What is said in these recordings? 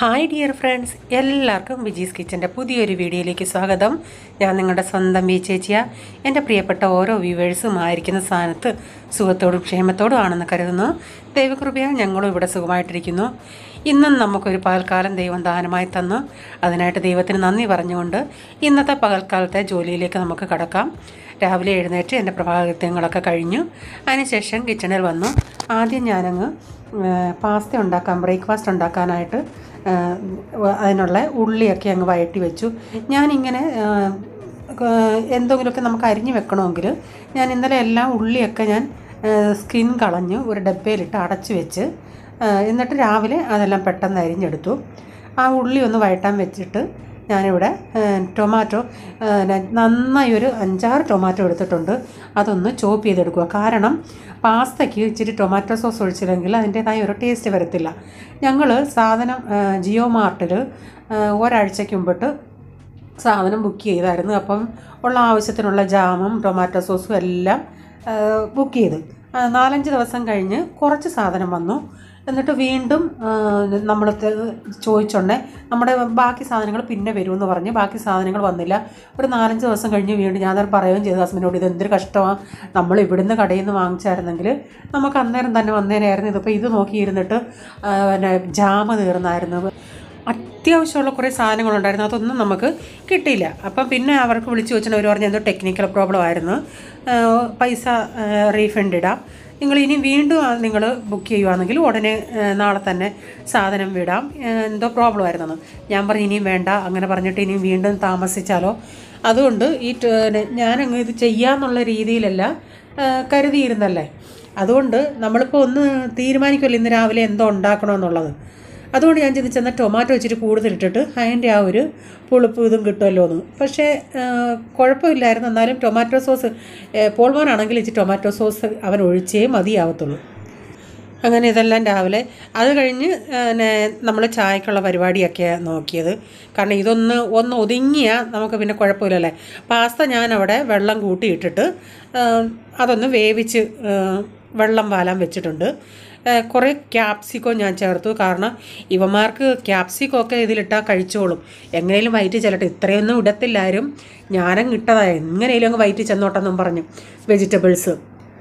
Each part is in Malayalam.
ഹായ് ഡിയർ ഫ്രണ്ട്സ് എല്ലാവർക്കും വിജീസ് കിച്ചൻ്റെ പുതിയൊരു വീഡിയോയിലേക്ക് സ്വാഗതം ഞാൻ നിങ്ങളുടെ സ്വന്തം വി ചേച്ചിയ എൻ്റെ പ്രിയപ്പെട്ട ഓരോ വ്യൂവേഴ്സും ആയിരിക്കുന്ന സ്ഥാനത്ത് സുഖത്തോടും ക്ഷേമത്തോടും ആണെന്ന് കരുതുന്നു ദൈവകൃപയാൽ ഞങ്ങളും ഇവിടെ സുഖമായിട്ടിരിക്കുന്നു ഇന്നും നമുക്കൊരു പകൽക്കാലം ദൈവം ദാനമായി തന്നു അതിനായിട്ട് ദൈവത്തിന് നന്ദി പറഞ്ഞുകൊണ്ട് ഇന്നത്തെ പകൽക്കാലത്തെ ജോലിയിലേക്ക് നമുക്ക് കടക്കാം രാവിലെ എഴുന്നേറ്റ് എൻ്റെ പ്രഭാകൃത്യങ്ങളൊക്കെ കഴിഞ്ഞു അതിനുശേഷം കിച്ചണിൽ വന്നു ആദ്യം ഞാനങ്ങ് പാസ്ത ഉണ്ടാക്കാൻ ബ്രേക്ക്ഫാസ്റ്റ് ഉണ്ടാക്കാനായിട്ട് ആ, അതിനുള്ള ഉള്ളിയൊക്കെ അങ്ങ് വഴറ്റി വെച്ചു ഞാനിങ്ങനെ ആ, ക- എന്തെങ്കിലുമൊക്കെ നമുക്ക് അരിഞ്ഞു വെക്കണമെങ്കിൽ ഞാൻ ഇന്നലെ എല്ലാം ഉള്ളിയൊക്കെ ഞാൻ സ്കിൻ കളഞ്ഞ് ഒരു ഡബ്ബയിലിട്ട് അടച്ചു വെച്ച് ആ, എന്നിട്ട് രാവിലെ അതെല്ലാം പെട്ടെന്ന് അരിഞ്ഞെടുത്തു ആ ഉള്ളി ഒന്ന് വഴറ്റാൻ വെച്ചിട്ട് ഞാനിവിടെ ആ, ടൊമാറ്റോ ആ, ന- നന്നായി ഒരു അഞ്ചാറ് ടൊമാറ്റോ എടുത്തിട്ടുണ്ട് അതൊന്ന് ചോപ്പ് ചെയ്തെടുക്കുക കാരണം പാസ്തയ്ക്ക് ഇച്ചിരി ടൊമാറ്റോ സോസ് ഒഴിച്ചില്ലെങ്കിൽ അതിൻ്റേതായ ഒരു ടേസ്റ്റ് വരത്തില്ല ഞങ്ങൾ സാധനം ആ, ജിയോ മാർട്ടിൽ ആ, ഒരാഴ്ചയ്ക്ക് മുമ്പിട്ട് സാധനം ബുക്ക് ചെയ്തായിരുന്നു അപ്പം ഉള്ള ആവശ്യത്തിനുള്ള ജാമും ടൊമാറ്റോ സോസും എല്ലാം ബുക്ക് ചെയ്ത് ആ, നാലഞ്ച് ദിവസം കഴിഞ്ഞ് കുറച്ച് സാധനം വന്നു എന്നിട്ട് വീണ്ടും നമ്മൾ ചോദിച്ചോണ്ടേ നമ്മുടെ ബാക്കി സാധനങ്ങൾ പിന്നെ വരുമെന്ന് പറഞ്ഞ് ബാക്കി സാധനങ്ങൾ വന്നില്ല ഒരു നാലഞ്ച് ദിവസം കഴിഞ്ഞ് വീണ്ടും ഞാൻ അത് പറയുകയും ചെയ്തു ഹസ്ബൻഡിനോട് ഇത് എന്തൊരു കഷ്ടമാണ് നമ്മൾ ഇവിടുന്ന് കടയിൽ നിന്ന് വാങ്ങിച്ചായിരുന്നെങ്കിൽ നമുക്ക് അന്നേരം തന്നെ വന്നേനായിരുന്നു ഇതിപ്പോൾ ഇത് നോക്കിയിരുന്നിട്ട് ആ, പിന്നെ ജാമ് തീർന്നായിരുന്നു അത്യാവശ്യമുള്ള കുറേ സാധനങ്ങളുണ്ടായിരുന്നു അതൊന്നും നമുക്ക് കിട്ടിയില്ല അപ്പം പിന്നെ അവർക്ക് വിളിച്ചു വെച്ചിട്ട് അവർ പറഞ്ഞു എന്തോ ടെക്നിക്കൽ പ്രോബ്ലം ആയിരുന്നു ആ, പൈസ റീഫണ്ട് ഇടാം നിങ്ങൾ ഇനി വീണ്ടും നിങ്ങൾ ബുക്ക് ചെയ്യുവാണെങ്കിൽ ഉടനെ ആ, നാളെ തന്നെ സാധനം വിടാം ആ, എന്തോ പ്രോബ്ലം ആയിരുന്നെന്ന് ഞാൻ പറഞ്ഞു ഇനിയും വേണ്ട അങ്ങനെ പറഞ്ഞിട്ട് ഇനിയും വീണ്ടും താമസിച്ചാലോ അതുകൊണ്ട് ഈ ട്- ഞാനങ്ങ് ഇത് ചെയ്യാന്നുള്ള രീതിയിലല്ല ആ, കരുതിയിരുന്നല്ലേ അതുകൊണ്ട് നമ്മളിപ്പോൾ ഒന്ന് തീരുമാനിക്കുമല്ലോ ഇന്ന് രാവിലെ എന്തോ ഉണ്ടാക്കണമെന്നുള്ളത് അതുകൊണ്ട് ഞാൻ ചിന്തിച്ചെന്നാൽ ടൊമാറ്റോ ഇച്ചിരി കൂടുതലിട്ടിട്ട് അതിൻ്റെ ആ ഒരു പുളിപ്പ് ഇതും കിട്ടുമല്ലോ എന്ന് പക്ഷേ ആ, കുഴപ്പമില്ലായിരുന്നു എന്നാലും ടൊമാറ്റോ സോസ് പോൾമോനാണെങ്കിൽ ഇച്ചിരി ടൊമാറ്റോ സോസ് അവൻ ഒഴിച്ചേ മതിയാവത്തുള്ളൂ അങ്ങനെ ഇതെല്ലാം രാവിലെ അത് കഴിഞ്ഞ് പിന്നെ നമ്മൾ ചായക്കുള്ള പരിപാടിയൊക്കെയാണ് നോക്കിയത് കാരണം ഇതൊന്ന് ഒന്ന് ഒതുങ്ങിയാൽ നമുക്ക് പിന്നെ കുഴപ്പമില്ലല്ലേ പാസ്ത ഞാനവിടെ വെള്ളം കൂട്ടിയിട്ടിട്ട് ആ, അതൊന്ന് വേവിച്ച് ആ, വെള്ളം വാലാൻ വെച്ചിട്ടുണ്ട് ആ, കുറേ ക്യാപ്സിക്കോ ഞാൻ ചേർത്തു കാരണം ഇവന്മാർക്ക് ക്യാപ്സിക്കോ ഒക്കെ ഇതിലിട്ടാൽ കഴിച്ചോളും എങ്ങനെയും വയറ്റി ചെല്ലട്ടെ ഇത്രയൊന്നും ഇടത്തില്ലാരും ഞാനങ്ങ് ഇട്ടതാ എങ്ങനെയും അങ്ങ് വയറ്റി ചെന്നോട്ടെന്നും പറഞ്ഞു വെജിറ്റബിൾസ്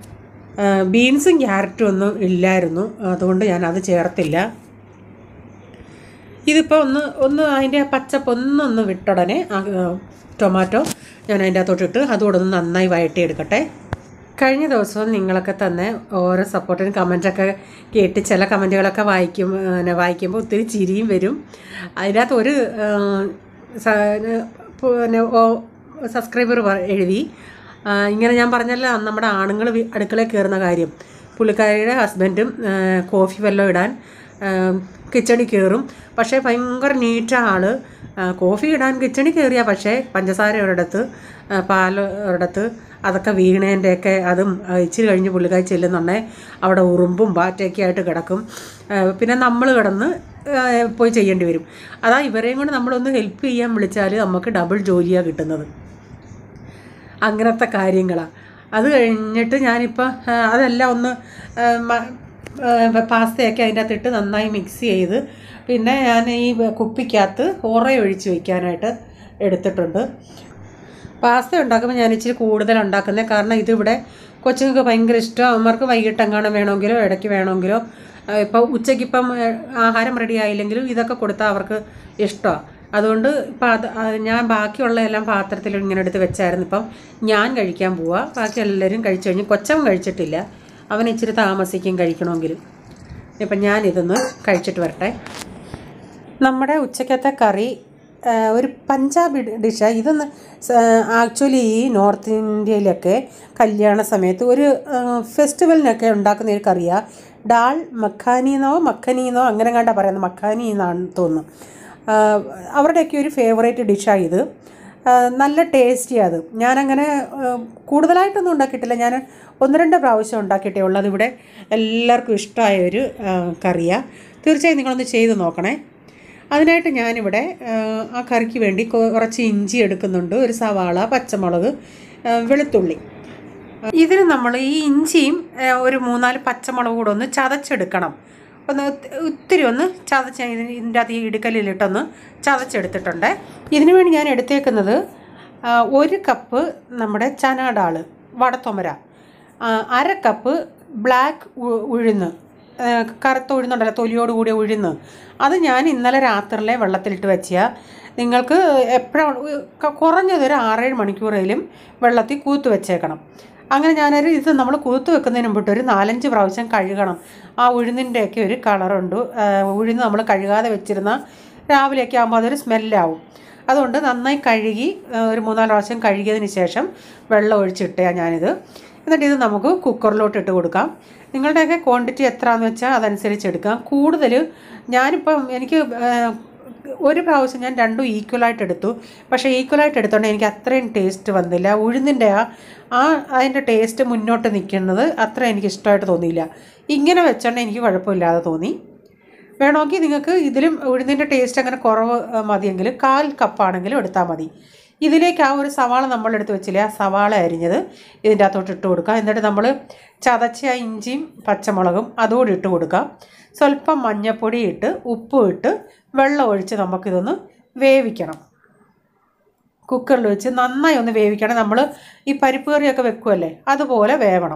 ആ, ബീൻസും ക്യാരറ്റും ഒന്നും ഇല്ലായിരുന്നു അതുകൊണ്ട് ഞാൻ അത് ചേർത്തില്ല ഇതിപ്പോൾ ഒന്ന് ഒന്ന് അതിൻ്റെ പച്ചപ്പ് ഒന്നൊന്ന് വിട്ടുടനെ ആ, ആ, ടൊമാറ്റോ ഞാൻ അതിൻ്റെ അകത്തോട്ടിട്ട് അതുകൂടെ ഒന്ന് നന്നായി വഴറ്റിയെടുക്കട്ടെ കഴിഞ്ഞ ദിവസവും നിങ്ങളൊക്കെ തന്നെ ഓരോ സപ്പോർട്ടിന് കമൻറ്റൊക്കെ കേട്ട് ചില കമൻറ്റുകളൊക്കെ വായിക്കും പിന്നെ വായിക്കുമ്പോൾ ഒത്തിരി ചിരിയും വരും അതിനകത്ത് ഒരു ആ, സ- പിന്നെ സബ്സ്ക്രൈബർ എഴുതി ആ, ഇങ്ങനെ ഞാൻ പറഞ്ഞല്ലോ നമ്മുടെ ആണുങ്ങൾ അടുക്കളയിൽ കയറുന്ന കാര്യം പുള്ളിക്കാരിയുടെ ഹസ്ബൻഡും ആ, കോഫി വെള്ളം ഇടാൻ കിച്ചണിൽ കയറും പക്ഷേ ഭയങ്കര നീറ്റ ആള് ആ, കോഫി ഇടാൻ കിച്ചണിൽ കയറിയ പക്ഷേ പഞ്ചസാര ഒരിടത്ത് ആ, പാല് ഒരിടത്ത് അതൊക്കെ വീണേൻ്റെയൊക്കെ അതും ആ, ഇച്ചിരി കഴിഞ്ഞ് പുള്ളിക്കാരി ചെല്ലുന്നുണ്ടേ അവിടെ ഉറുമ്പും ബാറ്റയൊക്കെ ആയിട്ട് കിടക്കും ആ, പിന്നെ നമ്മൾ കിടന്ന് ആ, പോയി ചെയ്യേണ്ടി വരും അതാ ഇവരെയും കൊണ്ട് നമ്മളൊന്ന് ഹെൽപ്പ് ചെയ്യാൻ വിളിച്ചാൽ നമുക്ക് ഡബിൾ ജോലിയാണ് കിട്ടുന്നത് അങ്ങനത്തെ കാര്യങ്ങളാണ് അത് കഴിഞ്ഞിട്ട് ഞാനിപ്പോൾ ആ, അതെല്ലാം ഒന്ന് ആ, മ- ആ, പാസ്തയൊക്കെ അതിൻ്റെ അകത്തിട്ട് നന്നായി മിക്സ് ചെയ്ത് പിന്നെ ഞാൻ ഈ കുപ്പിക്കകത്ത് ഉറ ഒഴിച്ച് വയ്ക്കാനായിട്ട് എടുത്തിട്ടുണ്ട് പാസ്ത ഉണ്ടാക്കുമ്പോൾ ഞാൻ ഇച്ചിരി കൂടുതൽ ഉണ്ടാക്കുന്നത് കാരണം ഇതിവിടെ കൊച്ചുങ്ങൾക്ക് ഭയങ്കര ഇഷ്ടം അവന്മാർക്ക് വൈകിട്ട് എങ്ങാനും വേണമെങ്കിലോ ഇടയ്ക്ക് വേണമെങ്കിലോ ഇപ്പോൾ ഉച്ചയ്ക്കിപ്പം ആ, ആഹാരം റെഡി ആയില്ലെങ്കിലും ഇതൊക്കെ കൊടുത്താൽ അവർക്ക് ഇഷ്ടമാണ് അതുകൊണ്ട് ഇപ്പം അത് ആ, ഞാൻ ബാക്കിയുള്ള എല്ലാം പാത്രത്തിൽ ഇങ്ങനെ എടുത്ത് വെച്ചായിരുന്നു ഇപ്പം ഞാൻ കഴിക്കാൻ പോവാ ബാക്കി എല്ലാവരും കഴിച്ചു കഴിഞ്ഞ് കൊച്ചവൻ കഴിച്ചിട്ടില്ല അവൻ ഇച്ചിരി താമസിക്കും കഴിക്കണമെങ്കിൽ ഇപ്പം ഞാനിതൊന്ന് കഴിച്ചിട്ട് വരട്ടെ നമ്മുടെ ഉച്ചക്കത്തെ കറി ആ, ഒരു പഞ്ചാബി ഡിഷാണ് ഇതൊന്ന് ആക്ച്വലി ഈ നോർത്ത് ഇന്ത്യയിലൊക്കെ കല്യാണ സമയത്ത് ഒരു ആ, ഫെസ്റ്റിവലിനൊക്കെ ഉണ്ടാക്കുന്ന ഒരു കറിയാണ് ഡാൾ മഖാനിന്നോ മഖനീന്നോ അങ്ങനെ കണ്ടാ പറയുന്നത് മഖാനി എന്നാണ് തോന്നുന്നു ആ, അവരുടെയൊക്കെ ഒരു ഫേവറേറ്റ് ഡിഷാണ് ഇത് ആ, നല്ല ടേസ്റ്റിയാണ് അത് ഞാനങ്ങനെ ആ, കൂടുതലായിട്ടൊന്നും ഉണ്ടാക്കിയിട്ടില്ല ഞാൻ ഒന്ന് രണ്ട് പ്രാവശ്യം ഉണ്ടാക്കിയിട്ടേ ഉള്ളൂ അതിവിടെ എല്ലാവർക്കും ഇഷ്ടമായ ഒരു കറിയാണ് തീർച്ചയായും നിങ്ങളൊന്ന് ചെയ്ത് നോക്കണേ അതിനായിട്ട് ഞാനിവിടെ ആ, ആ കറിക്ക് വേണ്ടി കൊ- കുറച്ച് ഇഞ്ചി എടുക്കുന്നുണ്ട് ഒരു സവാള പച്ചമുളക് ആ, വെളുത്തുള്ളി ഇതിന് നമ്മൾ ഈ ഇഞ്ചിയും ആ, ഒരു മൂന്നാല് പച്ചമുളക് കൂടെ ഒന്ന് ചതച്ചെടുക്കണം ഒന്ന് ഒത്തിരി ഒന്ന് ചതച്ച് ഞാൻ ഇതിന് ഇതിൻ്റെ അകത്ത് ഈ ഇടുക്കലിലിട്ടൊന്ന് ചതച്ചെടുത്തിട്ടുണ്ട് ഇതിനു വേണ്ടി ഞാൻ എടുത്തേക്കുന്നത് ആ, ഒരു കപ്പ് നമ്മുടെ ചനാഡാൾ വടത്തൊമര ആ, അര കപ്പ് ബ്ലാക്ക് ഉ- ഉഴുന്ന് ആ, കറുത്ത ഉഴുന്നുണ്ടല്ലോ തൊലിയോട് കൂടിയ ഉഴുന്ന് അത് ഞാൻ ഇന്നലെ രാത്രിയിലെ വെള്ളത്തിലിട്ട് വെച്ചാൽ നിങ്ങൾക്ക് എപ്പോഴും കുറഞ്ഞതൊരു ആറേഴ് മണിക്കൂറേലും വെള്ളത്തിൽ കൂത്ത് വെച്ചേക്കണം അങ്ങനെ ഞാനൊരു ഇത് നമ്മൾ കൂത്ത് വെക്കുന്നതിന് മുമ്പിട്ട് ഒരു നാലഞ്ച് പ്രാവശ്യം കഴുകണം ആ ഉഴുന്നിൻ്റെയൊക്കെ ഒരു കളറുണ്ട് ആ, ഉഴുന്ന് നമ്മൾ കഴുകാതെ വെച്ചിരുന്ന രാവിലെയൊക്കെ ആകുമ്പോൾ അതൊരു സ്മെല്ലാവും അതുകൊണ്ട് നന്നായി കഴുകി ആ, ഒരു മൂന്നാല് പ്രാവശ്യം കഴുകിയതിന് ശേഷം വെള്ളം ഒഴിച്ചിട്ടാണ് ഞാനിത് എന്നിട്ട് ഇത് നമുക്ക് കുക്കറിലോട്ട് ഇട്ട് കൊടുക്കാം നിങ്ങളുടെയൊക്കെ ക്വാണ്ടിറ്റി എത്രയാണെന്ന് വെച്ചാൽ അതനുസരിച്ച് എടുക്കാം കൂടുതൽ ഞാനിപ്പം എനിക്ക് ആ, ഒരു പ്രാവശ്യം ഞാൻ രണ്ടും ഈക്വലായിട്ട് എടുത്തു പക്ഷേ ഈക്വലായിട്ട് എടുത്തോണ്ട് എനിക്ക് അത്രയും ടേസ്റ്റ് വന്നില്ല ഉഴുന്നിൻ്റെ ആ ആ അതിൻ്റെ ടേസ്റ്റ് മുന്നോട്ട് നിൽക്കുന്നത് അത്ര എനിക്ക് ഇഷ്ടമായിട്ട് തോന്നിയില്ല ഇങ്ങനെ വെച്ചോണ്ട് എനിക്ക് കുഴപ്പമില്ലാതെ തോന്നി വേണമെങ്കിൽ നിങ്ങൾക്ക് ഇതിലും ഉഴുന്നിൻ്റെ ടേസ്റ്റ് അങ്ങനെ കുറവ് ആ, മതിയെങ്കിൽ കാൽ കപ്പാണെങ്കിലും എടുത്താൽ മതി ഇതിലേക്ക് ആ ഒരു സവാള നമ്മൾ എടുത്ത് വെച്ചില്ലേ ആ സവാള അരിഞ്ഞത് ഇതിൻ്റെ അകത്തോട്ട് ഇട്ട് കൊടുക്കുക എന്നിട്ട് നമ്മൾ ചതച്ച ആ ഇഞ്ചിയും പച്ചമുളകും അതുകൂടി ഇട്ട് കൊടുക്കാം സ്വല്പം മഞ്ഞൾപ്പൊടി ഇട്ട് ഉപ്പും ഇട്ട് വെള്ളം ഒഴിച്ച് നമുക്കിതൊന്ന് വേവിക്കണം കുക്കറിൽ വെച്ച് നന്നായി ഒന്ന് വേവിക്കണം നമ്മൾ ഈ പരിപ്പ് കറിയൊക്കെ വെക്കുമല്ലേ അതുപോലെ വേവണം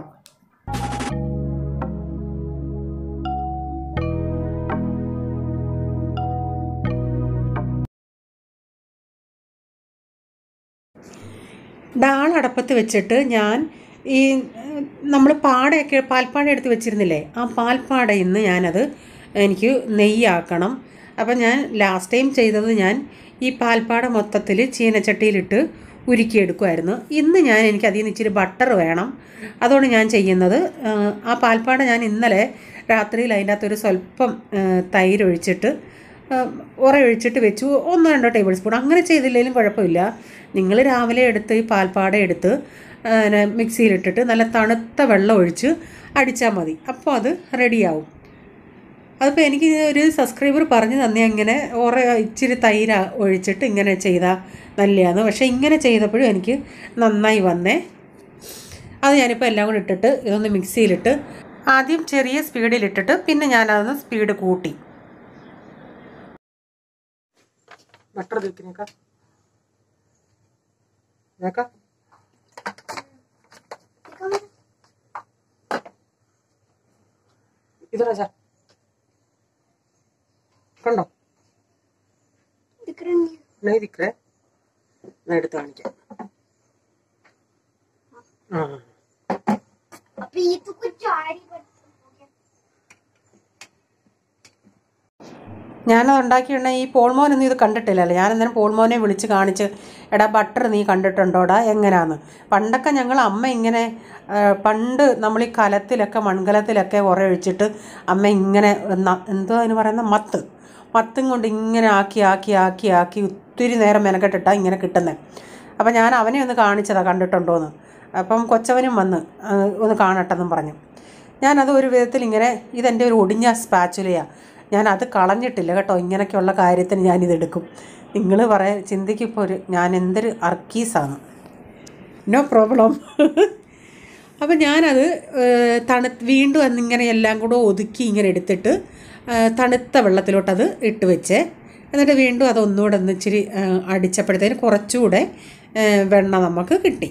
ഡാൾ അടപ്പത്ത് വെച്ചിട്ട് ഞാൻ ഈ നമ്മൾ പാടയൊക്കെ പാൽപ്പാട എടുത്ത് വെച്ചിരുന്നില്ലേ ആ പാൽപ്പാടയിൽ നിന്ന് ഞാനത് എനിക്ക് നെയ്യാക്കണം അപ്പം ഞാൻ ലാസ്റ്റ് ടൈം ചെയ്തത് ഞാൻ ഈ പാൽപ്പാട മൊത്തത്തിൽ ചീനച്ചട്ടിയിലിട്ട് ഉരുക്കിയെടുക്കുമായിരുന്നു ഇന്ന് ഞാൻ എനിക്ക് അതിൽ നിന്ന് ഇച്ചിരി ബട്ടർ വേണം അതുകൊണ്ട് ഞാൻ ചെയ്യുന്നത് ആ, ആ പാൽപ്പാട ഞാൻ ഇന്നലെ രാത്രിയിൽ അതിൻ്റെ അകത്തൊരു സ്വല്പം ആ, തൈര് ഒഴിച്ചിട്ട് ഉറയൊഴിച്ചിട്ട് വെച്ചു ഒന്നോ രണ്ടോ ടേബിൾ സ്പൂൺ അങ്ങനെ ചെയ്തില്ലെങ്കിലും കുഴപ്പമില്ല നിങ്ങൾ രാവിലെ എടുത്ത് ഈ പാൽപ്പാട എടുത്ത് ആ, നെ മിക്സിയിലിട്ടിട്ട് നല്ല തണുത്ത വെള്ളം ഒഴിച്ച് അടിച്ചാൽ മതി അപ്പോൾ അത് റെഡിയാവും അതിപ്പോൾ എനിക്ക് ഒരു സബ്സ്ക്രൈബർ പറഞ്ഞു തന്നെ ഇങ്ങനെ ഉറ ഇച്ചിരി തൈര ഒഴിച്ചിട്ട് ഇങ്ങനെ ചെയ്താൽ നല്ലതാണ് പക്ഷേ ഇങ്ങനെ ചെയ്തപ്പോഴും എനിക്ക് നന്നായി വന്നേ അത് ഞാനിപ്പോൾ എല്ലാം കൂടി ഇട്ടിട്ട് ഇതൊന്ന് മിക്സിയിലിട്ട് ആദ്യം ചെറിയ സ്പീഡിലിട്ടിട്ട് പിന്നെ ഞാനതൊന്ന് സ്പീഡ് കൂട്ടി ബട്ടർ തേക്കിനേക്കാ ഇതാക്കാ ഇത് രാജാ കണ്ടോ नहीं दिख रहा है मैं എടുത്ത് കാണിക്കാം ആ अभी ये तो कुछ चारी ഞാനത് ഉണ്ടാക്കിയുണ്ട ഈ പോൾമോനൊന്നും ഇത് കണ്ടിട്ടില്ലല്ലോ ഞാൻ അന്നേരം പോൾമോനെ വിളിച്ച് കാണിച്ച് എടാ ബട്ടർ നീ കണ്ടിട്ടുണ്ടോടാ എങ്ങനെയാന്ന് പണ്ടൊക്കെ ഞങ്ങൾ അമ്മ ഇങ്ങനെ ആ, പണ്ട് നമ്മൾ ഈ കലത്തിലൊക്കെ മൺകലത്തിലൊക്കെ ഉറയൊഴിച്ചിട്ട് അമ്മ ഇങ്ങനെ ന- എന്തോ അതിന് പറയുന്ന മത്ത് മത്തും കൊണ്ട് ഇങ്ങനെ ആക്കി ആക്കി ആക്കി ആക്കി ഒത്തിരി നേരം മെനക്കെട്ടിട്ടാണ് ഇങ്ങനെ കിട്ടുന്നത് അപ്പം ഞാൻ അവനെ ഒന്ന് കാണിച്ചതാ കണ്ടിട്ടുണ്ടോയെന്ന് അപ്പം കൊച്ചവനും വന്ന് ആ, ഒന്ന് കാണട്ടെന്നും പറഞ്ഞു ഞാനത് ഒരു വിധത്തിൽ ഇങ്ങനെ ഇതെൻ്റെ ഒരു ഒടിഞ്ഞ സ്പാച്ചുലയാണ് ഞാൻ അത് കളഞ്ഞിട്ടില്ല കേട്ടോ ഇങ്ങനെയൊക്കെയുള്ള കാര്യത്തിന് ഞാനിതെടുക്കും നിങ്ങൾ പറയാൻ ചിന്തിക്കിപ്പോൾ ഒരു ഞാൻ എന്തൊരു അർക്കീസാണ് നോ പ്രോബ്ലം അപ്പം ഞാനത് ഏഹ്, തണു വീണ്ടും എന്നിങ്ങനെ എല്ലാം കൂടെ ഒതുക്കി ഇങ്ങനെ എടുത്തിട്ട് ഏഹ്, തണുത്ത വെള്ളത്തിലോട്ടത് ഇട്ട് വെച്ച് എന്നിട്ട് വീണ്ടും അത് ഒന്നുകൂടെ ഒന്ന് ഇച്ചിരി ഏഹ്, അടിച്ചപ്പോഴത്തേന് കുറച്ചുകൂടെ ഏഹ്, വെണ്ണ നമുക്ക് കിട്ടി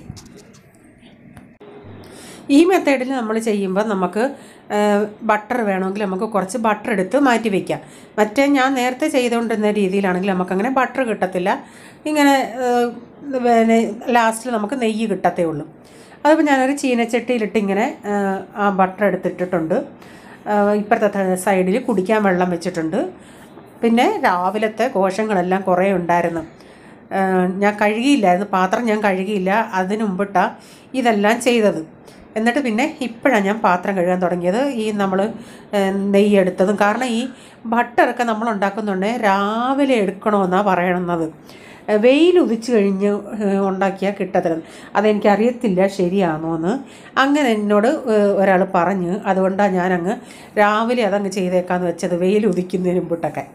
ഈ മെത്തേഡിൽ നമ്മൾ ചെയ്യുമ്പോൾ നമുക്ക് ബട്ടർ വേണമെങ്കിൽ നമുക്ക് കുറച്ച് ബട്ടർ എടുത്ത് മാറ്റി വയ്ക്കാം മറ്റേ ഞാൻ നേരത്തെ ചെയ്തുകൊണ്ടിരുന്ന രീതിയിലാണെങ്കിൽ നമുക്കങ്ങനെ ബട്ടർ കിട്ടത്തില്ല ഇങ്ങനെ ഏഹ്, പിന്നെ ലാസ്റ്റിൽ നമുക്ക് നെയ്യ് കിട്ടത്തേ ഉള്ളൂ അതിപ്പോൾ ഞാനൊരു ചീനച്ചട്ടിയിലിട്ട് ഇങ്ങനെ ഏഹ്, ആ ബട്ടർ എടുത്തിട്ടിട്ടുണ്ട് ഏഹ്, ഇപ്പുറത്തെ സൈഡിൽ കുടിക്കാൻ വെള്ളം വെച്ചിട്ടുണ്ട് പിന്നെ രാവിലത്തെ കോശങ്ങളെല്ലാം കുറേ ഉണ്ടായിരുന്നു ഏഹ്, ഞാൻ കഴുകിയില്ലായിരുന്നു പാത്രം ഞാൻ കഴുകിയില്ല അതിന് മുമ്പിട്ടാണ് ഇതെല്ലാം ചെയ്തത് എന്നിട്ട് പിന്നെ ഇപ്പോഴാണ് ഞാൻ പാത്രം കഴുകാൻ തുടങ്ങിയത് ഈ നമ്മൾ നെയ്യ് എടുത്തതും കാരണം ഈ ബട്ടറൊക്കെ നമ്മൾ ഉണ്ടാക്കുന്നുണ്ട് രാവിലെ എടുക്കണമെന്നാണ് പറയണത് വെയിൽ ഉദിച്ചു കഴിഞ്ഞ് ഏഹ്, ഉണ്ടാക്കിയാൽ കിട്ടത്തില്ല അതെനിക്കറിയത്തില്ല ശരിയാണോ എന്ന് അങ്ങനെ എന്നോട് ഒരാൾ പറഞ്ഞ് അതുകൊണ്ടാണ് ഞാനങ്ങ് രാവിലെ അതങ്ങ് ചെയ്തേക്കാന്ന് വെച്ചത് വെയിൽ ഉദിക്കുന്നതിന് മുമ്പിട്ടൊക്കെ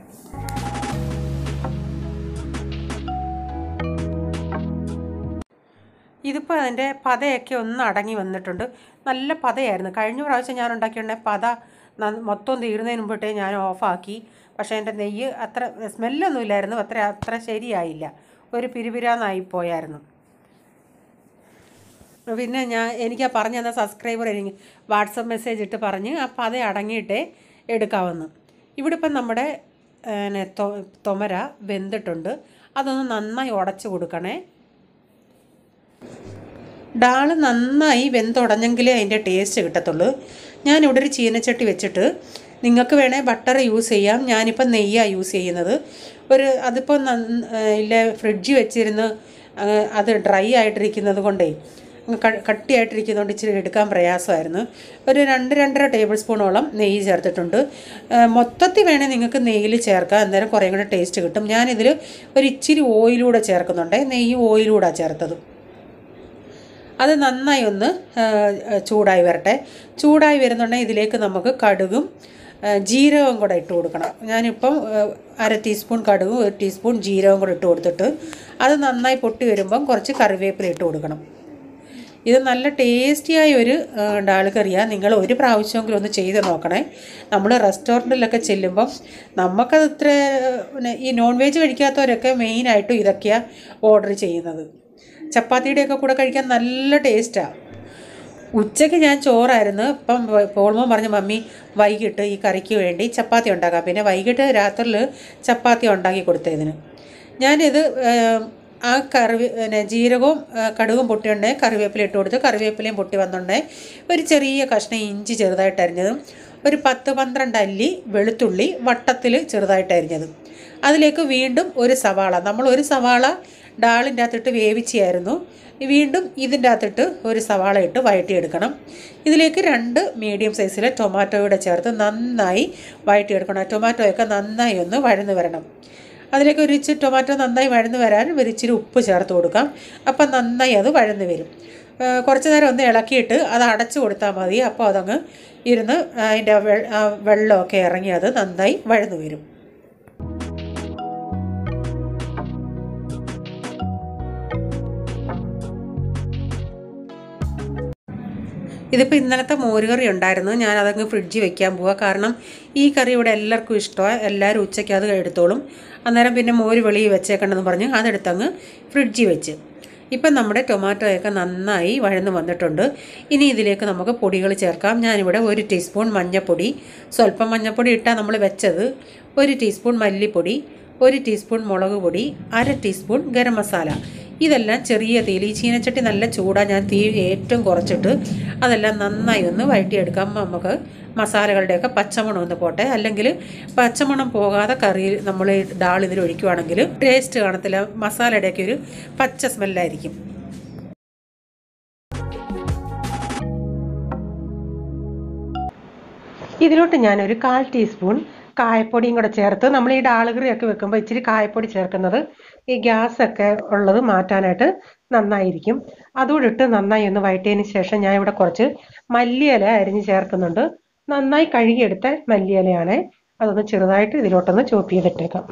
ഇതിപ്പോൾ അതിൻ്റെ പതയൊക്കെ ഒന്ന് അടങ്ങി വന്നിട്ടുണ്ട് നല്ല പതയായിരുന്നു കഴിഞ്ഞ പ്രാവശ്യം ഞാൻ ഉണ്ടാക്കിയുണ്ടെ പത നന്ന- മൊത്തം തീരുന്നതിന് മുമ്പിട്ടേ ഞാൻ ഓഫാക്കി പക്ഷേ എൻ്റെ നെയ്യ് അത്ര സ്മെല്ലൊന്നും ഇല്ലായിരുന്നു അത്ര അത്ര ശരിയായില്ല ഒരു പിരിപിരാന്നായി പോയായിരുന്നു പിന്നെ ഞാൻ എനിക്ക് ആ പറഞ്ഞു തന്ന സബ്സ്ക്രൈബർ എനിക്ക് വാട്സപ്പ് മെസ്സേജ് ഇട്ട് പറഞ്ഞ് അപ്പോൾ അത് അടങ്ങിയിട്ടേ എടുക്കാമെന്ന് ഇവിടെ ഇപ്പം നമ്മുടെ പിന്നെ തൊ- തൊമര വെന്തിട്ടുണ്ട് അതൊന്ന് നന്നായി ഉടച്ച് കൊടുക്കണേ ഡാള് നന്നായി വെന്തുടഞ്ഞെങ്കിലേ അതിൻ്റെ ടേസ്റ്റ് കിട്ടത്തുള്ളൂ ഞാനിവിടെ ഒരു ചീനച്ചട്ടി വെച്ചിട്ട് നിങ്ങൾക്ക് വേണേൽ ബട്ടർ യൂസ് ചെയ്യാം ഞാനിപ്പോൾ നെയ്യാണ് യൂസ് ചെയ്യുന്നത് ഒരു അതിപ്പോൾ നന്ന ഇല്ല ഫ്രിഡ്ജിൽ വെച്ചിരുന്ന് അങ്ങ് അത് ഡ്രൈ ആയിട്ടിരിക്കുന്നത് കൊണ്ടേ അങ്ങ് ക- കട്ടിയായിട്ടിരിക്കുന്നതുകൊണ്ട് ഇച്ചിരി എടുക്കാൻ പ്രയാസമായിരുന്നു ഒരു രണ്ട് രണ്ടര ടേബിൾ സ്പൂണോളം നെയ്യ് ചേർത്തിട്ടുണ്ട് ആ, മൊത്തത്തിൽ വേണേൽ നിങ്ങൾക്ക് നെയ്യിൽ ചേർക്കാം അന്നേരം കുറേ കൂടെ ടേസ്റ്റ് കിട്ടും ഞാനിതിൽ ഒരു ഇച്ചിരി ഓയിലൂടെ ചേർക്കുന്നുണ്ട് നെയ്യ് ഓയിലൂടെ ചേർത്തത് അത് നന്നായി ഒന്ന് ആ, ചൂടായി വരട്ടെ ചൂടായി വരുന്നുണ്ടെങ്കിൽ ഇതിലേക്ക് നമുക്ക് കടുകും ആ, ജീരകവും കൂടെ ഇട്ട് കൊടുക്കണം ഞാനിപ്പം ആ, അര ടീസ്പൂൺ കടുകും ഒരു ടീസ്പൂൺ ജീരകവും കൂടെ ഇട്ട് കൊടുത്തിട്ട് അത് നന്നായി പൊട്ടി വരുമ്പം കുറച്ച് കറിവേപ്പില ഇട്ട് കൊടുക്കണം ഇത് നല്ല ടേസ്റ്റിയായ ഒരു ആ, ഡാൽ കറിയാണ് നിങ്ങൾ ഒരു പ്രാവശ്യമെങ്കിലും ഒന്ന് ചെയ്ത് നോക്കണേ നമ്മൾ റെസ്റ്റോറൻറ്റിലൊക്കെ ചെല്ലുമ്പം നമുക്കത് ഇത്ര പിന്നെ ഈ നോൺ വെജ് കഴിക്കാത്തവരൊക്കെ മെയിനായിട്ടും ഇതൊക്കെയാണ് ഓർഡർ ചെയ്യുന്നത് ചപ്പാത്തിയുടെയൊക്കെ കൂടെ കഴിക്കാൻ നല്ല ടേസ്റ്റാണ് ഉച്ചയ്ക്ക് ഞാൻ ചോറായിരുന്നു ഇപ്പം പോൾമോ പറഞ്ഞ മമ്മി വൈകിട്ട് ഈ കറിക്ക് വേണ്ടി ചപ്പാത്തി ഉണ്ടാക്കാം പിന്നെ വൈകിട്ട് രാത്രിയിൽ ചപ്പാത്തി ഉണ്ടാക്കി കൊടുത്തതിന് ഞാനിത് ഏം, ആ കറി പിന്നെ ജീരകവും ആ, കടുകും പൊട്ടിയുണ്ടേ കറിവേപ്പില ഇട്ട് കൊടുത്ത് കറിവേപ്പിലയും പൊട്ടി വന്നുണ്ടേ ഒരു ചെറിയ കഷ്ണം ഇഞ്ചി ചെറുതായിട്ട് അരിഞ്ഞതും ഒരു പത്ത് പന്ത്രണ്ട് അല്ലി വെളുത്തുള്ളി വട്ടത്തിൽ ചെറുതായിട്ട് അരിഞ്ഞതും അതിലേക്ക് വീണ്ടും ഒരു സവാള നമ്മൾ ഒരു സവാള ഡാളിൻ്റെ അകത്തിട്ട് വേവിച്ചായിരുന്നു വീണ്ടും ഇതിൻ്റെ അകത്തിട്ട് ഒരു സവാള ഇട്ട് വഴറ്റിയെടുക്കണം ഇതിലേക്ക് രണ്ട് മീഡിയം സൈസിലെ ടൊമാറ്റോയുടെ ചേർത്ത് നന്നായി വഴറ്റിയെടുക്കണം ടൊമാറ്റോയൊക്കെ നന്നായി ഒന്ന് വഴന്ന് വരണം അതിലേക്ക് ഒരു ഇച്ചിരി ടൊമാറ്റോ നന്നായി വഴന്ന് വരാൻ ഒരു ഇച്ചിരി ഉപ്പ് ചേർത്ത് കൊടുക്കാം അപ്പം നന്നായി അത് വഴന്ന് വരും ആ, കുറച്ച് നേരം ഒന്ന് ഇളക്കിയിട്ട് അത് അടച്ചു കൊടുത്താൽ മതി അപ്പോൾ അതങ്ങ് ഇരുന്ന് അതിൻ്റെ വെ- ആ വെള്ളമൊക്കെ ഇറങ്ങി അത് നന്നായി വഴന്ന് വരും ഇതിപ്പോൾ ഇന്നലത്തെ മോരുകറി ഉണ്ടായിരുന്നു ഞാൻ അതങ്ങ് ഫ്രിഡ്ജിൽ വെക്കാൻ പോവാ കാരണം ഈ കറി ഇവിടെ എല്ലാവർക്കും ഇഷ്ടമാണ് എല്ലാവരും ഉച്ചയ്ക്ക് അത് എടുത്തോളും അന്നേരം പിന്നെ മോര് വെളിയിൽ വെച്ചേക്കണമെന്ന് പറഞ്ഞ് അതെടുത്തങ്ങ് ഫ്രിഡ്ജിൽ വെച്ച് ഇപ്പം നമ്മുടെ ടൊമാറ്റോയൊക്കെ നന്നായി വഴന്ന് വന്നിട്ടുണ്ട് ഇനി ഇതിലേക്ക് നമുക്ക് പൊടികൾ ചേർക്കാം ഞാനിവിടെ ഒരു ടീസ്പൂൺ മഞ്ഞൾപ്പൊടി സ്വല്പം മഞ്ഞൾപ്പൊടി ഇട്ടാൽ നമ്മൾ വെച്ചത് ഒരു ടീസ്പൂൺ മല്ലിപ്പൊടി ഒരു ടീസ്പൂൺ മുളക് പൊടി അര ടീസ്പൂൺ ഗരം മസാല ഇതെല്ലാം ചെറിയ തീയിൽ ഈ ചീനച്ചട്ടി നല്ല ചൂടാ ഞാൻ തീ ഏറ്റവും കുറച്ചിട്ട് അതെല്ലാം നന്നായി ഒന്ന് വഴറ്റിയെടുക്കാം നമുക്ക് മസാലകളുടെയൊക്കെ പച്ചമണം ഒന്ന് പോട്ടെ അല്ലെങ്കിൽ പച്ചമണം പോകാതെ കറി നമ്മൾ ഈ ഡാൾ ഇതിൽ ഒഴിക്കുവാണെങ്കിൽ ടേസ്റ്റ് കാണത്തില്ല മസാലയുടെയൊക്കെ ഒരു പച്ച സ്മെല്ലായിരിക്കും ഇതിലോട്ട് ഞാനൊരു കാൽ ടീസ്പൂൺ കായപ്പൊടിയും കൂടെ ചേർത്ത് നമ്മൾ ഈ ഡാളുകറിയൊക്കെ വെക്കുമ്പോൾ ഇച്ചിരി കായപ്പൊടി ചേർക്കുന്നത് ഈ ഗ്യാസ് ഒക്കെ ഉള്ളത് മാറ്റാനായിട്ട് നന്നായിരിക്കും അതുകൂടെ ഇട്ട് നന്നായി ഒന്ന് വഴറ്റിയതിന് ശേഷം ഞാൻ ഇവിടെ കുറച്ച് മല്ലിയില അരിഞ്ഞ് ചേർക്കുന്നുണ്ട് നന്നായി കഴുകിയെടുത്ത മല്ലിയിലയാണ് അതൊന്ന് ചെറുതായിട്ട് ഇതിലോട്ടൊന്ന് ചോപ്പ് ചെയ്തിട്ടേക്കാം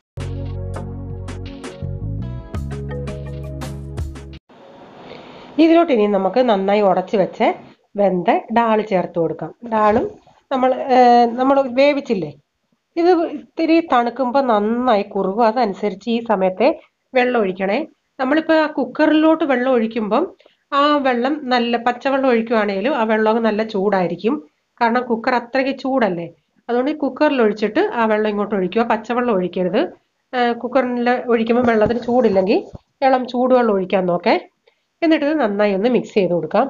ഇതിലോട്ട് ഇനി നമുക്ക് നന്നായി ഉടച്ച് വെച്ച് വെന്ത ഡാൾ ചേർത്ത് കൊടുക്കാം ഡാളും നമ്മൾ നമ്മൾ വേവിച്ചില്ലേ ഇത് ഇത്തിരി തണുക്കുമ്പോൾ നന്നായി കുറുകും അതനുസരിച്ച് ഈ സമയത്തെ വെള്ളം ഒഴിക്കണേ നമ്മളിപ്പോൾ ആ കുക്കറിലോട്ട് വെള്ളം ഒഴിക്കുമ്പം ആ വെള്ളം നല്ല പച്ചവെള്ളം ഒഴിക്കുവാണേലും ആ വെള്ളം നല്ല ചൂടായിരിക്കും കാരണം കുക്കർ അത്രയ്ക്ക് ചൂടല്ലേ അതുകൊണ്ട് ഈ കുക്കറിൽ ഒഴിച്ചിട്ട് ആ വെള്ളം ഇങ്ങോട്ട് ഒഴിക്കുക പച്ചവെള്ളം ഒഴിക്കരുത് കുക്കറിൽ ഒഴിക്കുമ്പോൾ വെള്ളത്തിന് ചൂടില്ലെങ്കിൽ ഇളം ചൂടുവെള്ളം ഒഴിക്കാൻ നോക്കേ എന്നിട്ട് ഇത് നന്നായി ഒന്ന് മിക്സ് ചെയ്ത് കൊടുക്കാം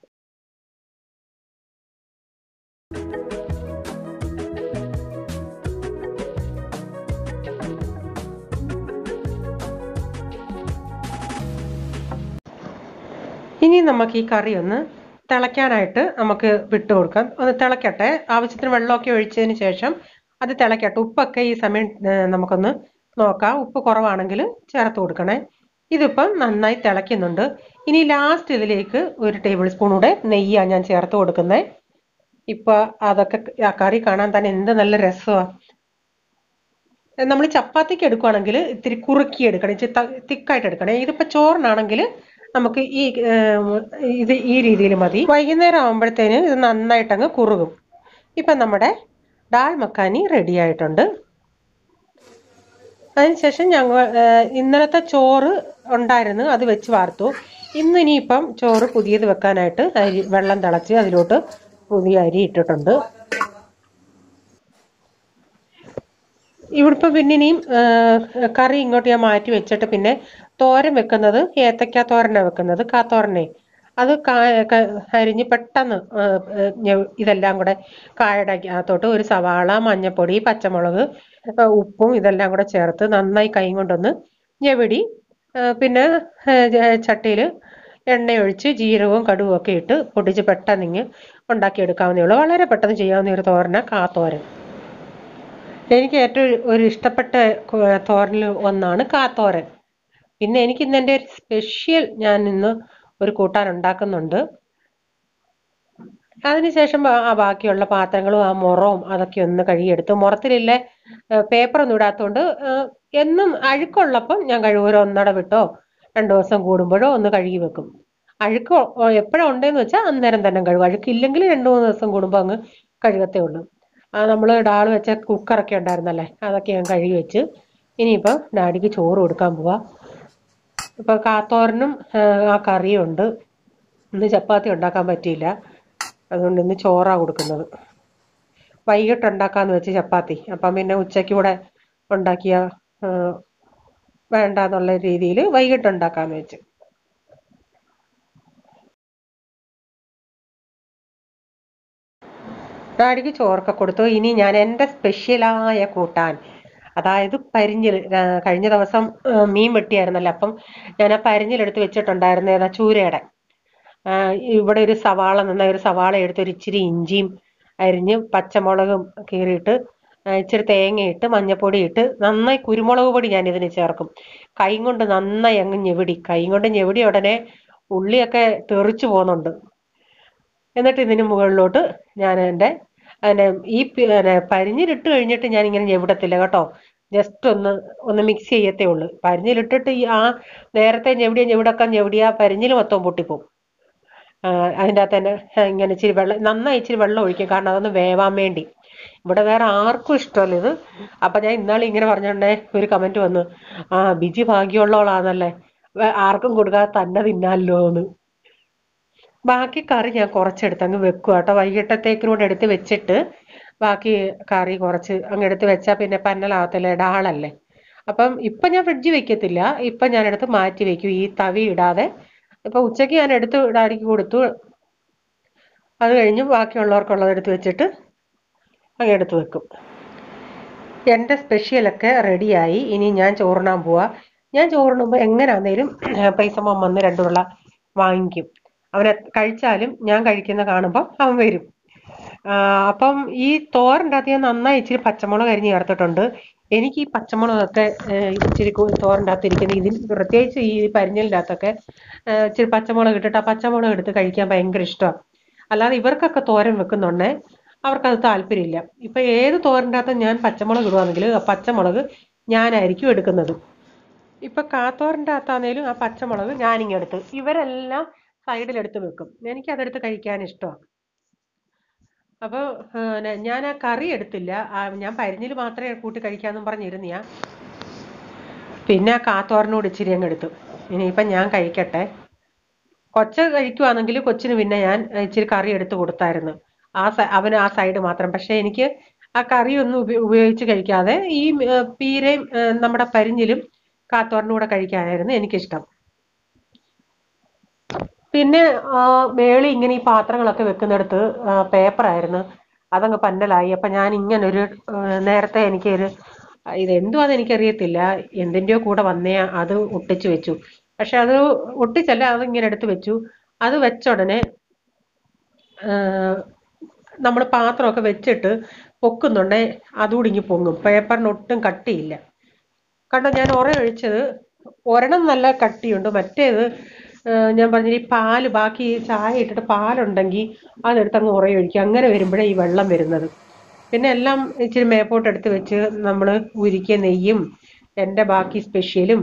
ഇനി നമുക്ക് ഈ കറി ഒന്ന് തിളയ്ക്കാനായിട്ട് നമുക്ക് വിട്ടു കൊടുക്കാം ഒന്ന് തിളക്കട്ടെ ആവശ്യത്തിന് വെള്ളമൊക്കെ ഒഴിച്ചതിന് ശേഷം അത് തിളക്കട്ടെ ഉപ്പൊക്കെ ഈ സമയം ഏർ, നമുക്കൊന്ന് നോക്കാം ഉപ്പ് കുറവാണെങ്കിൽ ചേർത്ത് കൊടുക്കണേ ഇതിപ്പം നന്നായി തിളയ്ക്കുന്നുണ്ട് ഇനി ലാസ്റ്റ് ഇതിലേക്ക് ഒരു ടേബിൾ സ്പൂൺ കൂടെ നെയ്യാണ് ഞാൻ ചേർത്ത് കൊടുക്കുന്നത് ഇപ്പൊ അതൊക്കെ ആ കറി കാണാൻ തന്നെ എന്ത് നല്ല രസമാണ് നമ്മൾ ചപ്പാത്തിക്ക് എടുക്കുവാണെങ്കിൽ ഇത്തിരി കുറുക്കി എടുക്കണം ഇച്ചിരി തിക്കായിട്ട് എടുക്കണേ ഇതിപ്പോൾ ചോറിനാണെങ്കിൽ നമുക്ക് ഈ ഏം, ഇത് ഈ രീതിയിൽ മതി വൈകുന്നേരം ആകുമ്പോഴത്തേന് ഇത് നന്നായിട്ട് അങ്ങ് കുറുകും ഇപ്പം നമ്മുടെ ഡാൽ മക്കാനി റെഡി ആയിട്ടുണ്ട് അതിനുശേഷം ഞങ്ങൾ ഏഹ്, ഇന്നലത്തെ ചോറ് ഉണ്ടായിരുന്നു അത് വെച്ച് വാർത്തു ഇന്ന് ഇനിയിപ്പം ചോറ് പുതിയത് വെക്കാനായിട്ട് അരി വെള്ളം തിളച്ച് അതിലോട്ട് പുതിയ അരി ഇട്ടിട്ടുണ്ട് ഇവിടെ ഇപ്പം പിന്നെ ഇനിയും ഏഹ്, കറി ഇങ്ങോട്ട് ഞാൻ മാറ്റി വെച്ചിട്ട് പിന്നെ തോരൻ വെക്കുന്നത് ഏത്തക്ക തോരനാണ് വെക്കുന്നത് കാത്തോരനെ അത് കാ ക- അരിഞ്ഞ് പെട്ടെന്ന് ഏഹ്, ഏഹ്, ഞ- ഇതെല്ലാം കൂടെ കായയുടെ അകത്തോട്ട് ഒരു സവാള മഞ്ഞപ്പൊടി പച്ചമുളക് ഏഹ്, ഉപ്പും ഇതെല്ലാം കൂടെ ചേർത്ത് നന്നായി കൈ കൊണ്ടൊന്ന് ഞെവിടി ഏഹ്, പിന്നെ ചട്ടിയിൽ എണ്ണ ഒഴിച്ച് ജീരകവും കടുവും ഒക്കെ ഇട്ട് പൊടിച്ച് പെട്ടെന്ന് ഇങ്ങ് ഉണ്ടാക്കിയെടുക്കാവുന്നേ ഉള്ളൂ വളരെ പെട്ടെന്ന് ചെയ്യാവുന്ന ഒരു തോരന കാത്തോരൻ എനിക്ക് ഏറ്റവും ഒരു ഇഷ്ടപ്പെട്ട കോ- തോരനിൽ ഒന്നാണ് കാത്തോരൻ പിന്നെ എനിക്ക് ഇന്ന് എൻ്റെ ഒരു സ്പെഷ്യൽ ഞാൻ ഇന്ന് ഒരു കൂട്ടാൻ ഉണ്ടാക്കുന്നുണ്ട് അതിനുശേഷം ബാ- ആ ബാക്കിയുള്ള പാത്രങ്ങളും ആ മുറവും അതൊക്കെ ഒന്ന് കഴുകിയെടുത്ത് മുറത്തിലില്ലേ പേപ്പർ ഒന്നും ഇടാത്തതുകൊണ്ട് ഏഹ്, എന്നും അഴുക്കുള്ളപ്പം ഞാൻ കഴുകും ഒരു ഒന്നട വിട്ടോ രണ്ടു ദിവസം കൂടുമ്പോഴോ ഒന്ന് കഴുകി വെക്കും അഴുക്ക് എപ്പോഴും ഉണ്ടെന്ന് വെച്ചാൽ അന്നേരം തന്നെ കഴുകും അഴുക്കില്ലെങ്കിൽ രണ്ട് മൂന്ന് ദിവസം കൂടുമ്പോൾ അങ്ങ് കഴുകത്തേ ഉള്ളൂ ആ നമ്മൾ ഡാൾ വെച്ച കുക്കറൊക്കെ ഉണ്ടായിരുന്നല്ലേ അതൊക്കെ ഞാൻ കഴുകി വെച്ച് ഇനിയിപ്പോൾ ഡാഡിക്ക് ചോറ് കൊടുക്കാൻ പോവാ ഇപ്പൊ കാത്തോരനും ആ, ആ കറിയും ഉണ്ട് ഇന്ന് ചപ്പാത്തി ഉണ്ടാക്കാൻ പറ്റിയില്ല അതുകൊണ്ട് ഇന്ന് ചോറാ കൊടുക്കുന്നത് വൈകിട്ട് ഉണ്ടാക്കാന്ന് വെച്ച് ചപ്പാത്തി അപ്പം പിന്നെ ഉച്ചയ്ക്ക് കൂടെ ഉണ്ടാക്കിയ ആ, വേണ്ടാന്നുള്ള രീതിയിൽ വൈകിട്ട് ഉണ്ടാക്കാന്ന് വെച്ച് ഡാഡിക്ക് ചോറൊക്കെ കൊടുത്തു ഇനി ഞാൻ എൻ്റെ സ്പെഷ്യലായ കൂട്ടാൻ അതായത് പരിഞ്ഞിൽ ആ, കഴിഞ്ഞ ദിവസം ആ, മീൻ വെട്ടിയായിരുന്നല്ലോ അപ്പം ഞാൻ ആ പരിഞ്ഞിലെടുത്ത് വെച്ചിട്ടുണ്ടായിരുന്നു ഏതാ ചൂരയുടെ ആ, ഇവിടെ ഒരു സവാള നന്നായി ഒരു സവാള എടുത്ത് ഒരു ഇച്ചിരി ഇഞ്ചിയും അരിഞ്ഞ് പച്ചമുളകും കീറിയിട്ട് ആ, ഇച്ചിരി തേങ്ങയിട്ട് മഞ്ഞപ്പൊടി ഇട്ട് നന്നായി കുരുമുളക് പൊടി ഞാൻ ഇതിന് ചേർക്കും കൈ കൊണ്ട് നന്നായി അങ്ങ് ഞെവിടി കൈ കൊണ്ട് ഞെവിടി ഉടനെ ഉള്ളിയൊക്കെ തെറിച്ചു പോകുന്നുണ്ട് എന്നിട്ട് ഇതിന് മുകളിലോട്ട് ഞാൻ എൻ്റെ അതിനെ ഈ പി- പിന്നെ പരിഞ്ഞിലിട്ട് കഴിഞ്ഞിട്ട് ഞാൻ ഇങ്ങനെ ഞെവിടത്തില്ല കേട്ടോ ജസ്റ്റ് ഒന്ന് ഒന്ന് മിക്സ് ചെയ്യത്തേ ഉള്ളൂ പരിഞ്ഞിലിട്ടിട്ട് ഈ ആ നേരത്തെ ഞെവിടിയ ഞെവിടൊക്കെ ഞെവിടിയ പരിഞ്ഞിൽ മൊത്തം പൊട്ടിപ്പോവും ആ, അതിൻ്റെ അകത്ത് തന്നെ ആ, ഇങ്ങനെ ഇച്ചിരി വെള്ളം നന്നായി ഇച്ചിരി വെള്ളം ഒഴിക്കും കാരണം അതൊന്ന് വേവാൻ വേണ്ടി ഇവിടെ വേറെ ആർക്കും ഇഷ്ടമല്ല ഇത് അപ്പൊ ഞാൻ ഇന്നാളെ ഇങ്ങനെ പറഞ്ഞോണ്ടേ ഒരു കമന്റ് വന്നു ആ ബിജി ഭാഗ്യമുള്ളവളാന്നല്ലേ വേ- ആർക്കും കൊടുക്കാതെ തന്നെ തിന്നാലോ എന്ന് ബാക്കി കറി ഞാൻ കുറച്ചെടുത്ത് അങ്ങ് വെക്കുക കേട്ടോ വൈകിട്ടത്തേക്കിനൂടെ എടുത്ത് വെച്ചിട്ട് ബാക്കി കറി കുറച്ച് അങ്ങ് എടുത്ത് വെച്ചാൽ പിന്നെ പന്നലാവത്തില്ല ഡാളല്ലേ അപ്പം ഇപ്പം ഞാൻ ഫ്രിഡ്ജിൽ വെക്കത്തില്ല ഇപ്പം ഞാൻ എടുത്ത് മാറ്റി വെക്കും ഈ തവി ഇടാതെ ഇപ്പം ഉച്ചയ്ക്ക് ഞാൻ എടുത്ത് ഡാഡിക്ക് കൊടുത്തു അത് കഴിഞ്ഞ് ബാക്കിയുള്ളവർക്കുള്ളത് എടുത്ത് വെച്ചിട്ട് അങ്ങ് എടുത്ത് വെക്കും എൻ്റെ സ്പെഷ്യലൊക്കെ റെഡിയായി ഇനി ഞാൻ ചോറിനാൻ പോവാ ഞാൻ ചോറിനുമ്പോൾ എങ്ങനെയാന്നേലും പൈസമ്മ വന്ന് രണ്ടു ഉരുള വാങ്ങിക്കും അവനെ കഴിച്ചാലും ഞാൻ കഴിക്കുന്ന കാണുമ്പോൾ അവൻ വരും ആ, അപ്പം ഈ തോരൻ്റെ അകത്ത് ഞാൻ നന്നായി ഇച്ചിരി പച്ചമുളക് അരിഞ്ഞ് ചേർത്തിട്ടുണ്ട് എനിക്ക് ഈ പച്ചമുളകൊക്കെ ഏഹ്, ഇച്ചിരി കു- തോരൻ്റെ അകത്ത് ഇരിക്കുന്ന ഇതിൽ പ്രത്യേകിച്ച് ഈ പരിഞ്ഞലിൻ്റെ അകത്തൊക്കെ ഏഹ്, ഇച്ചിരി പച്ചമുളക് ഇട്ടിട്ട് ആ പച്ചമുളക് എടുത്ത് കഴിക്കാൻ ഭയങ്കര ഇഷ്ടമാണ് അല്ലാതെ ഇവർക്കൊക്കെ തോരൻ വെക്കുന്നുണ്ടേ അവർക്കത് താല്പര്യമില്ല ഇപ്പൊ ഏത് തോരൻ്റെ അകത്ത് ഞാൻ പച്ചമുളക് ഇടുവാണെങ്കിൽ ആ പച്ചമുളക് ഞാനായിരിക്കും എടുക്കുന്നത് ഇപ്പൊ കാത്തോറിൻ്റെ അകത്താണേലും ആ പച്ചമുളക് ഞാനിങ്ങെടുത്ത് ഇവരെല്ലാം സൈഡിലെടുത്ത് വെക്കും എനിക്ക് അതെടുത്ത് കഴിക്കാൻ ഇഷ്ടമാണ് അപ്പോൾ ഞാൻ ആ കറി എടുത്തില്ല ആ, ഞാൻ പരിഞ്ഞിൽ മാത്രമേ കൂട്ടി കഴിക്കാമെന്നും പറഞ്ഞിരുന്നിയാ പിന്നെ ആ കാത്തോറിനോട് ഇച്ചിരി അങ്ങ് എടുത്തു ഇനിയിപ്പം ഞാൻ കഴിക്കട്ടെ കൊച്ച കഴിക്കുവാണെങ്കിൽ കൊച്ചിന് പിന്നെ ഞാൻ ഇച്ചിരി കറി എടുത്ത് കൊടുത്തായിരുന്നു ആ സ- അവന് ആ സൈഡ് മാത്രം പക്ഷെ എനിക്ക് ആ കറി ഒന്നും ഉപ- ഉപയോഗിച്ച് കഴിക്കാതെ ഈ ഏ, പീരയും ഏ, നമ്മുടെ പരിഞ്ഞിലും കാത്തോറിനും കൂടെ കഴിക്കാനായിരുന്നു എനിക്കിഷ്ടം പിന്നെ ആ, മേളി ഇങ്ങനെ ഈ പാത്രങ്ങളൊക്കെ വെക്കുന്നിടത്ത് പേപ്പറായിരുന്നു അതങ്ങ് പന്നലായി അപ്പൊ ഞാൻ ഇങ്ങനെ ഒരു ആ, നേരത്തെ എനിക്കൊരു ആ, ഇത് എന്തുവാന്ന് എനിക്കറിയത്തില്ല എന്തിന്റെയോ കൂടെ വന്നേ അത് ഒട്ടിച്ചു വെച്ചു പക്ഷെ അത് ഒട്ടിച്ചല്ല അത് ഇങ്ങനെ എടുത്ത് വെച്ചു അത് വെച്ച ഉടനെ നമ്മൾ പാത്രമൊക്കെ വെച്ചിട്ട് പൊക്കുന്നുണ്ടേ അതുകൂടി ഇങ്ങ് പൊങ്ങും പേപ്പറിന് ഒട്ടും കട്ടിയില്ല കണ്ടോ ഞാൻ ഉറ ഒഴിച്ചത് ഒരെണ്ണം നല്ല കട്ടിയുണ്ട് മറ്റേത് ആ, ഞാൻ പറഞ്ഞ ഈ പാല് ബാക്കി ഈ ചായ ഇട്ടിട്ട് പാലുണ്ടെങ്കിൽ അതെടുത്ത് അങ്ങ് ഉറ ഒഴിക്കും അങ്ങനെ വരുമ്പോഴേ ഈ വെള്ളം വരുന്നത് പിന്നെ എല്ലാം ഇച്ചിരി മേപ്പോട്ട് എടുത്ത് വെച്ച് നമ്മൾ ഉരുക്കിയ നെയ്യും എൻ്റെ ബാക്കി സ്പെഷ്യലും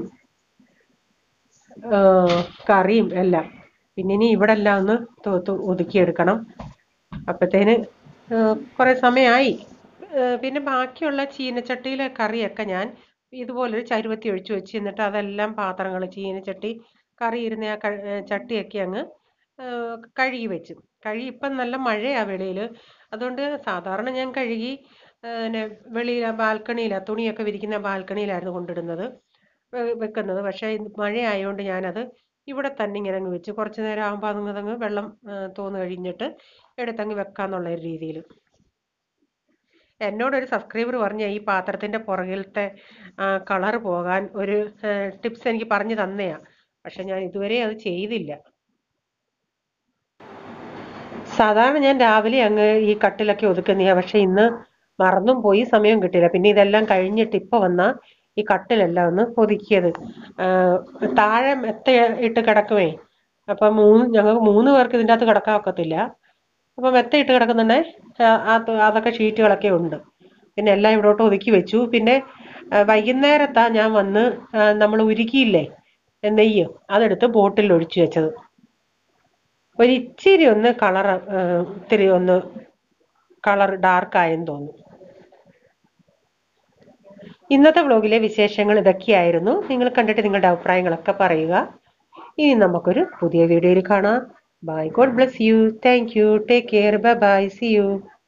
ആ, കറിയും എല്ലാം പിന്നെ ഇനി ഇവിടെ എല്ലാം ഒന്ന് തൂ- തൂ- ഒതുക്കിയെടുക്കണം അപ്പത്തേന് കുറേ സമയമായി ഏഹ് പിന്നെ ബാക്കിയുള്ള ചീനച്ചട്ടിയിലെ കറിയൊക്കെ ഞാൻ ഇതുപോലൊരു ചരുവത്തി ഒഴിച്ചു വെച്ച് എന്നിട്ട് അതെല്ലാം പാത്രങ്ങൾ ചീനച്ചട്ടി കറി ഇരുന്ന ആ ക- ഏഹ് ചട്ടിയൊക്കെ അങ്ങ് ഏഹ് കഴുകി വെച്ചു കഴുകി ഇപ്പം നല്ല മഴയാണ് വെളിയിൽ അതുകൊണ്ട് സാധാരണ ഞാൻ കഴുകി ഏഹ് പിന്നെ വെളിയിൽ ബാൽക്കണിയിലാണ് തുണിയൊക്കെ വിരിക്കുന്ന ബാൽക്കണിയിലായിരുന്നു കൊണ്ടിടുന്നത് വെ- വെക്കുന്നത് പക്ഷേ ഇന്ന് മഴയായതുകൊണ്ട് ഞാനത് ഇവിടെ തന്നെ ഇങ്ങനെ അങ്ങ് വെച്ച് കുറച്ച് നേരം ആകുമ്പോൾ അതങ്ങ് അതങ്ങ് വെള്ളം ഏഹ് തോന്ന് കഴിഞ്ഞിട്ട് എടുത്തങ്ങ് വെക്കാന്നുള്ള ഒരു രീതിയിൽ എന്നോടൊരു സബ്സ്ക്രൈബർ പറഞ്ഞ ഈ പാത്രത്തിന്റെ പുറകിലത്തെ കളർ പോകാൻ ഒരു ടിപ്സ് എനിക്ക് പറഞ്ഞു തന്നെയാ പക്ഷെ ഞാൻ ഇതുവരെ അത് ചെയ്തില്ല സാധാരണ ഞാൻ രാവിലെ അങ്ങ് ഈ കട്ടിലൊക്കെ ഒതുക്കുന്നതാ പക്ഷെ ഇന്ന് മറന്നും പോയി സമയം കിട്ടിയില്ല പിന്നെ ഇതെല്ലാം കഴിഞ്ഞിട്ട് ഇപ്പൊ വന്ന ഈ കട്ടിലെല്ലാം ഒന്ന് ഒതുക്കിയത് ആ, താഴെ മെത്ത ഇട്ട് കിടക്കുവേ അപ്പൊ മൂന്ന് ഞങ്ങൾക്ക് മൂന്ന് പേർക്ക് ഇതിൻ്റെ അകത്ത് കിടക്കാൻ ഒക്കത്തില്ല അപ്പൊ മെത്ത ഇട്ട് കിടക്കുന്നുണ്ടെ ആ, അത് അതൊക്കെ ഷീറ്റുകളൊക്കെ ഉണ്ട് പിന്നെ എല്ലാം ഇവിടോട്ട് ഒതുക്കി വെച്ചു പിന്നെ ആ, വൈകുന്നേരത്താ ഞാൻ വന്ന് നമ്മൾ ഉരുക്കിയില്ലേ നെയ്യ് അതെടുത്ത് ബോട്ടിൽ ഒഴിച്ചു വെച്ചത് ഒരു ഇച്ചിരി ഒന്ന് കളർ ഇത്തിരി ഒന്ന് കളർ ഡാർക്ക് ആയെന്ന് തോന്നുന്നു ഇന്നത്തെ വ്ലോഗിലെ വിശേഷങ്ങൾ ഇതൊക്കെയായിരുന്നു നിങ്ങൾ കണ്ടിട്ട് നിങ്ങളുടെ അഭിപ്രായങ്ങളൊക്കെ പറയുക ഇനി നമുക്കൊരു പുതിയ വീഡിയോയിൽ കാണാം bye God bless you thank you take care bye bye see U